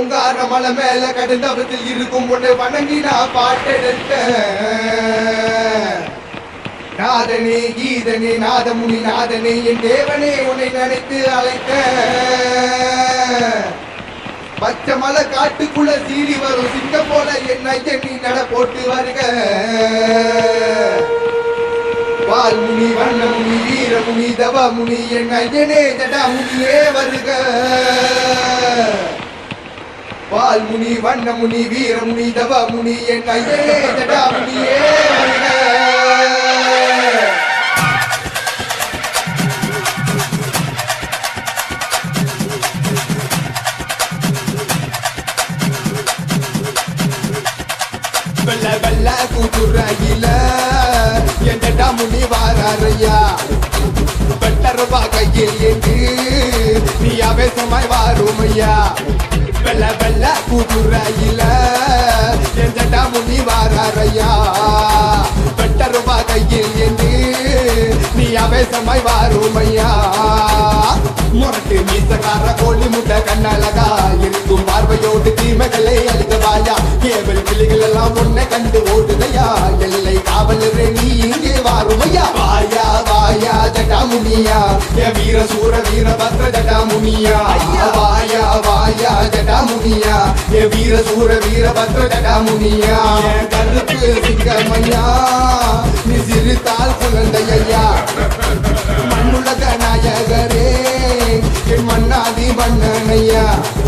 ஓங்கார மலை மேல கடுந்தவத்தில் இருக்கும் உன்னை வணங்கி நான் பாட்டெடுத்த நாதனே கீதனே நாதமுனி நாதனே என் தேவனே உன்னை நினைத்து அழைத்த பச்சை மலை காட்டுக்குள்ள சீறி வரும் சிங்கம் போல என் ஐயன் நீ நட போட்டு வருக வால்முனி வண்ணமுனி வீரமுனி தவமுனி என் ஐயனே ஜடாமுனியே வருக வால்முனி வண்ணமுனி வீரமுனி தவமுனி என் ஐயனே ஜடாமுனியே வருக வெள்ள வெள்ள கூட்டுறையில எந்த முனி வாரையா வெட்டருவா கையில் என்று நீ அவேசமாய் வாருமையா வெள்ள வெள்ள கூட்டுறையில எந்த முனி வாரையா வெட்டருவா கையில் என்று நீ அவேசமாய் வாருமையா முரட்டு மீசக்கார கோழி முட்டை கண்ணழகா இருக்கும் பார்வையோடு தீமைகளை அழிக்கவாயா கேவல் கிளிகள் எல்லாம் உன்னை கண்டு ஓடுதையா எல்லை காவலரே நீ இங்கே வாருமையா வாயா வாயா ஜட்டாமுனியா எ வீர சூர வீர பத்ர ஜட்டாமுனியா வாயா வாயா ஜட்டாமுனியா எ வீர சூர வீர பத்ர ஜட்டாமுனியா என் கருப்பு சிங்கமையா நீ சிரித்தால் குழந்தையா மண்ணுலக நாயகரே என் மன்னாதி மன்னனையா